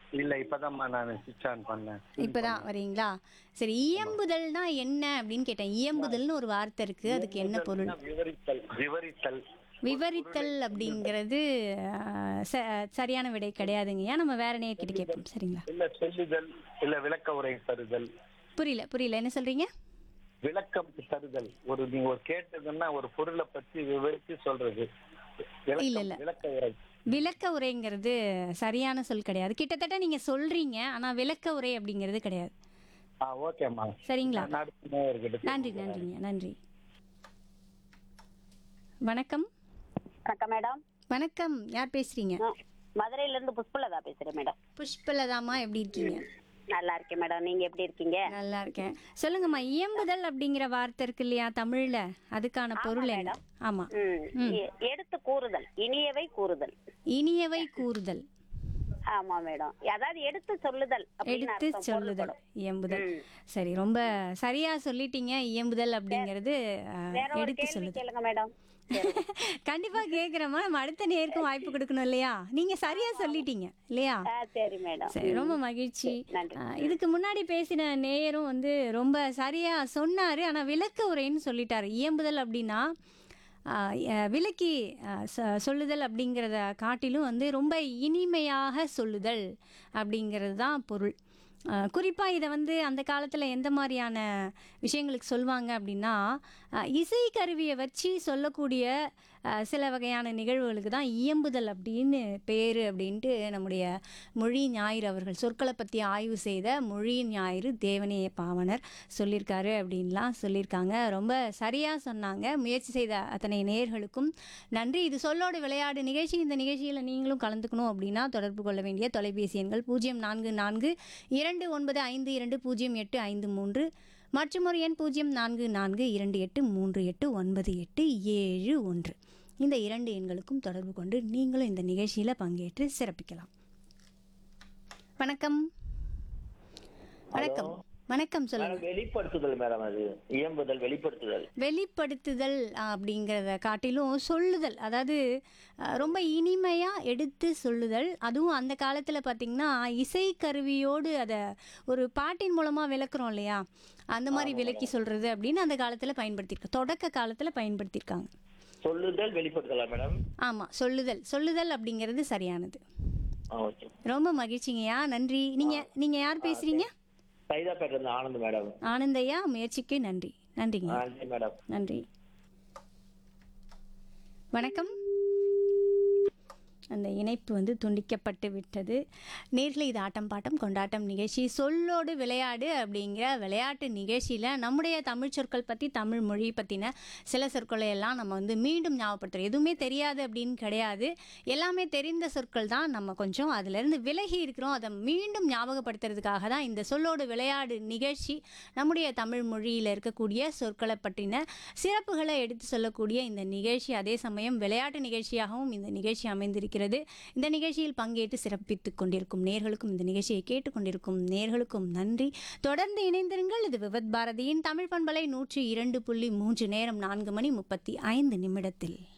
இல்ல இப்பதாம்மா நான் சுவிட்ச் ஆன் பண்ணேன் இப்பதான் வரீங்களா சரி இயம்புதல்னா என்ன அப்படின்னு கேட்டேன் இயம்புதல்னு ஒரு வார்த்தை இருக்கு அதுக்கு என்ன பொருள் விவரித்தல் விவரித்தல் விவரித்தல் அப்படிங்கிறது ஆஹ், ச- சரியான விடை கிடையாதுங்கய்யா நம்ம வேற நேர்கிட்ட கேட்போம் சரிங்களா இல்ல சொல்லுதல் இல்ல விளக்க உரை தருதல் புரியல புரியல என்ன சொல்றீங்க விளக்கம் தருதல் ஒரு நீங்க ஒரு கேட்டதுன்னா ஒரு பொருளை பத்தி விவரிச்சு சொல்றது விளக்கம், இல்ல, இல்ல. விளக்க உரை விளக்க உரைங்கிறது சரியான சொல் கிடையாது கிட்டத்தட்ட நீங்க சொல்றீங்க ஆனா விளக்க உரை அப்படிங்கிறது கிடையாது ஆ ஓகேம்மா சரிங்களா நான் அடுத்த நேயர்கிட்ட நன்றி நன்றிங்க நன்றி வணக்கம் வணக்கம் மேடம் வணக்கம் யார் பேசுறீங்க நான் மதுரையில இருந்து புஷ்பலதா பேசுறேன் மேடம் புஷ்பலதாமா எப்படி இருக்கீங்க நல்லா இருக்கேன் மேடம் நீங்க எப்படி இருக்கீங்க நல்லா இருக்கேன் சொல்லுங்கம்மா இயம்புதல் அப்படிங்கிற வார்த்தை இருக்கு இல்லையா தமிழ்ல அதுக்கான பொருள் என்ன ஆமா ம். எ- எடுத்து கூறுதல் இனியவை கூறுதல் இனியவை கூறுதல் ஆமா மேடம் அதாவது எடுத்து சொல்லுதல் அப்படின்னு எடுத்து அர்த்தம், சொல்லுதல் பொருள்படும். இயம்புதல் ம். சரி ரொம்ப சரியா சொல்லிட்டீங்க இயம்புதல் அப்படிங்கிறது அஹ், வேற ஒரு எடுத்து கேள்வி சொல்லுதல் கேளுங்க மேடம் கண்டிப்பா கேக்குறேம்மா நம்ம அடுத்த நேருக்கும் வாய்ப்பு கொடுக்கணும் இல்லையா நீங்க சரியா சொல்லிட்டீங்க இல்லையா ஆ, சரி மேடம் சரி ரொம்ப மகிழ்ச்சி நன்றி. ஆஹ் இதுக்கு முன்னாடி பேசின நேயரும் வந்து ரொம்ப சரியா சொன்னாரு ஆனா விளக்க உரைன்னு சொல்லிட்டாரு இயம்புதல் அப்படின்னா ஆஹ் அஹ் விளக்கி ஆஹ் சொ- சொல்லுதல் அப்படிங்கிறத காட்டிலும் வந்து ரொம்ப இனிமையாக சொல்லுதல் அப்படிங்கிறது தான் பொருள் குறிப்பாக இதை வந்து அந்த காலத்தில் எந்த மாதிரியான விஷயங்களுக்கு சொல்லுவாங்க அப்படின்னா ஆஹ் இசை கருவியை வச்சு சொல்லக்கூடிய ஆஹ் சில வகையான நிகழ்வுகளுக்கு தான் இயம்புதல் அப்படின்னு பேர் அப்படின்ட்டு நம்முடைய மொழி ஞாயிறு அவர்கள் சொற்களை பற்றி ஆய்வு செய்த மொழி ஞாயிறு தேவனேய பாவனர் சொல்லியிருக்காரு அப்படின்லாம் சொல்லியிருக்காங்க ரொம்ப சரியாக சொன்னாங்க முயற்சி செய்த அத்தனை நேயர்களுக்கும் நன்றி இது சொல்லோடு விளையாடு நிகழ்ச்சி இந்த நிகழ்ச்சியில் நீங்களும் கலந்துக்கணும் அப்படின்னா தொடர்பு கொள்ள வேண்டிய தொலைபேசி எண்கள் பூஜ்ஜியம் நான்கு நான்கு இரண்டு ஒன்பது ஐந்து இரண்டு பூஜ்ஜியம் எட்டு ஐந்து மூன்று மற்றும் ஒரு எண் பூஜ்ஜியம் நான்கு நான்கு இரண்டு எட்டு மூன்று எட்டு ஒன்பது எட்டு ஏழு ஒன்று இந்த இரண்டு எண்களுக்கும் தொடர்பு கொண்டு நீங்களும் இந்த நிகழ்ச்சியில் பங்கேற்று சிறப்பிக்கலாம் வணக்கம் வணக்கம் வணக்கம் சொல்லுங்க மேடம், வெளிப்படுத்துதல் மேடம் அது இயம்புதல் வெளிப்படுத்துதல் வெளிப்படுத்துதல் அப்படிங்கிறத காட்டிலும் சொல்லுதல் அதாவது அஹ், ரொம்ப இனிமையாக எடுத்து சொல்லுதல் அதுவும் அந்த காலத்தில் பார்த்திங்கன்னா இசை கருவியோடு அதை ஒரு பாட்டின் மூலமாக விளக்குறோம் இல்லையா அந்த மாதிரி விளக்கி சொல்கிறது அப்படின்னு அந்த காலத்தில் பயன்படுத்தியிருக்காங்க தொடக்க காலத்தில் பயன்படுத்தியிருக்காங்க சொல்லுதல் வெளிப்படுத்தலாம் மேடம் ஆமாம் சொல்லுதல் சொல்லுதல் அப்படிங்கிறது சரியானது ஆ ஓகே ரொம்ப மகிழ்ச்சிங்கய்யா நன்றி நீங்கள் நீங்கள் யார் பேசுகிறீங்க சைதாப்பேட்டில இருந்து ஆனந்த் மேடம் ஆனந்தையா முயற்சிக்கு நன்றி நன்றிங்க நன்றி மேடம் நன்றி வணக்கம் அந்த இணைப்பு வந்து துண்டிக்கப்பட்டு விட்டது நேரில் இது ஆட்டம் பாட்டம் கொண்டாட்டம் நிகழ்ச்சி சொல்லோடு விளையாடு அப்படிங்கிற விளையாட்டு நிகழ்ச்சியில் நம்முடைய தமிழ் சொற்கள் பற்றி தமிழ் மொழி பற்றின சில சொற்களை எல்லாம் நம்ம வந்து மீண்டும் ஞாபகப்படுத்துகிறோம் எதுவுமே தெரியாது அப்படின்னு கிடையாது எல்லாமே தெரிந்த சொற்கள் தான் நம்ம கொஞ்சம் அதிலிருந்து விலகி இருக்கிறோம் அதை மீண்டும் ஞாபகப்படுத்துறதுக்காக தான் இந்த சொல்லோடு விளையாடு நிகழ்ச்சி நம்முடைய தமிழ் மொழியில் இருக்கக்கூடிய சொற்களை பற்றின சிறப்புகளை எடுத்து சொல்லக்கூடிய இந்த நிகழ்ச்சி அதே சமயம் விளையாட்டு நிகழ்ச்சியாகவும் இந்த நிகழ்ச்சி அமைந்திருக்கிறது இந்த நிகழ்ச்சியில் பங்கேற்று சிறப்பித்துக் கொண்டிருக்கும் நேர்களுக்கும் இந்த நிகழ்ச்சியை கேட்டுக்கொண்டிருக்கும் நேர்களுக்கும் நன்றி தொடர்ந்து இணைந்திருங்கள் இது விவத் பாரதியின் தமிழ் பண்பலை நூற்றி இரண்டு புள்ளி மூன்று நேரம் நான்கு மணி முப்பத்தி ஐந்து நிமிடத்தில்